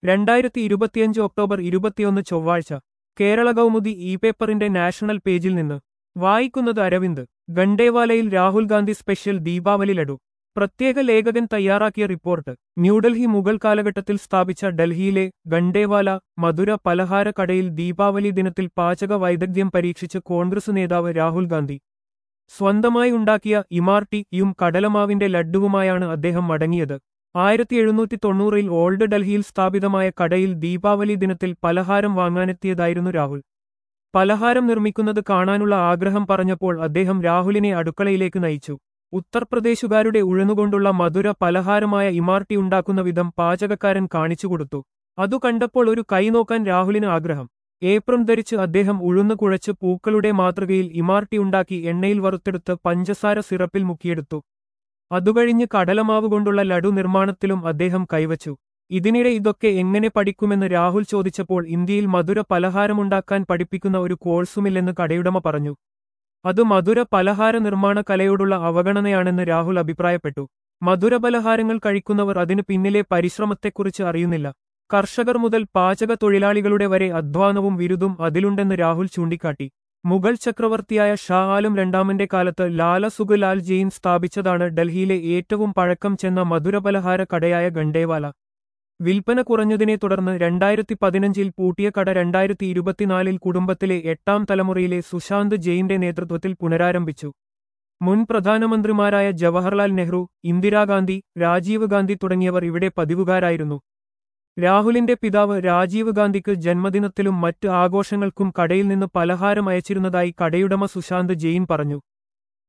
രണ്ടായിരത്തി ഇരുപത്തിയഞ്ച് ഒക്ടോബർ ഇരുപത്തിയൊന്ന് ചൊവ്വാഴ്ച കേരള കൗമുദി ഇ പേപ്പറിന്റെ നാഷണൽ പേജിൽ നിന്ന് വായിക്കുന്നത് അരവിന്ദ് ഗണ്ടേവാലയിൽ രാഹുൽ ഗാന്ധി സ്പെഷ്യൽ ദീപാവലി ലഡു പ്രത്യേക ലേഖകൻ തയ്യാറാക്കിയ റിപ്പോർട്ട് ന്യൂഡൽഹി മുഗൾ കാലഘട്ടത്തിൽ സ്ഥാപിച്ച ഡൽഹിയിലെ ഗണ്ടേവാല മധുര പലഹാര കടയിൽ ദീപാവലി ദിനത്തിൽ പാചക വൈദഗ്ധ്യം പരീക്ഷിച്ച് കോൺഗ്രസ് നേതാവ് രാഹുൽ ഗാന്ധി സ്വന്തമായി ഉണ്ടാക്കിയ ഇമാർട്ടിയും കടലമാവിന്റെ ലഡ്ഡുവുമായാണ് അദ്ദേഹം മടങ്ങിയത് ആയിരത്തി എഴുന്നൂറ്റി തൊണ്ണൂറിൽ ഓൾഡ് ഡൽഹിയിൽ സ്ഥാപിതമായ കടയിൽ ദീപാവലി ദിനത്തിൽ പലഹാരം വാങ്ങാനെത്തിയതായിരുന്നു രാഹുൽ പലഹാരം നിർമ്മിക്കുന്നത് കാണാനുള്ള ആഗ്രഹം പറഞ്ഞപ്പോൾ അദ്ദേഹം രാഹുലിനെ അടുക്കളയിലേക്ക് നയിച്ചു ഉത്തർപ്രദേശുകാരുടെ ഉഴന്നുകൊണ്ടുള്ള മധുര പലഹാരമായ ഇമാർട്ടി ഉണ്ടാക്കുന്ന വിധം പാചകക്കാരൻ കാണിച്ചുകൊടുത്തു അതു കണ്ടപ്പോൾ ഒരു കൈ നോക്കാൻ രാഹുലിന് ആഗ്രഹം ഏപ്രം ധരിച്ച് അദ്ദേഹം ഉഴുന്നു കുഴച്ച് പൂക്കളുടെ മാതൃകയിൽ ഇമാർട്ടി ഉണ്ടാക്കി എണ്ണയിൽ വറുത്തെടുത്ത് പഞ്ചസാര സിറപ്പിൽ മുക്കിയെടുത്തു അതുകഴിഞ്ഞ് കടലമാവ് കൊണ്ടുള്ള ലഡു നിർമ്മാണത്തിലും അദ്ദേഹം കൈവച്ചു ഇതിനിടെ ഇതൊക്കെ എങ്ങനെ പഠിക്കുമെന്ന് രാഹുൽ ചോദിച്ചപ്പോൾ ഇന്ത്യയിൽ മധുര പലഹാരമുണ്ടാക്കാൻ പഠിപ്പിക്കുന്ന ഒരു കോഴ്സുമില്ലെന്ന് കടയുടമ പറഞ്ഞു അത് മധുര പലഹാര നിർമ്മാണ കലയോടുള്ള അവഗണനയാണെന്ന് രാഹുൽ അഭിപ്രായപ്പെട്ടു മധുര പലഹാരങ്ങൾ കഴിക്കുന്നവർ അതിനു പിന്നിലെ പരിശ്രമത്തെക്കുറിച്ച് അറിയുന്നില്ല കർഷകർ മുതൽ പാചക തൊഴിലാളികളുടെ വരെ അധ്വാനവും വിരുദും അതിലുണ്ടെന്ന് രാഹുൽ ചൂണ്ടിക്കാട്ടി മുഗൾ ചക്രവർത്തിയായ ഷാ ആലം രണ്ടാമന്റെ കാലത്ത് ലാല സുഗുലാൽ ജെയിൻ സ്ഥാപിച്ചതാണ് ഡൽഹിയിലെ ഏറ്റവും പഴക്കം ചെന്ന മധുരപലഹാര കടയായ ഗണ്ടേവാല വിൽപ്പന കുറഞ്ഞതിനെ തുടർന്ന് രണ്ടായിരത്തി പതിനഞ്ചിൽ പൂട്ടിയ കട രണ്ടായിരത്തി ഇരുപത്തിനാലിൽ കുടുംബത്തിലെ എട്ടാം തലമുറയിലെ സുശാന്ത് ജെയിന്റെ നേതൃത്വത്തിൽ പുനരാരംഭിച്ചു മുൻ പ്രധാനമന്ത്രിമാരായ ജവഹർലാൽ നെഹ്റു ഇന്ദിരാഗാന്ധി രാജീവ് ഗാന്ധി തുടങ്ങിയവർ ഇവിടെ പതിവുകാരായിരുന്നു രാഹുലിന്റെ പിതാവ് രാജീവ് ഗാന്ധിക്ക് ജന്മദിനത്തിലും മറ്റ് ആഘോഷങ്ങൾക്കും കടയിൽ നിന്ന് പലഹാരം അയച്ചിരുന്നതായി കടയുടമ സുശാന്ത് ജെയിൻ പറഞ്ഞു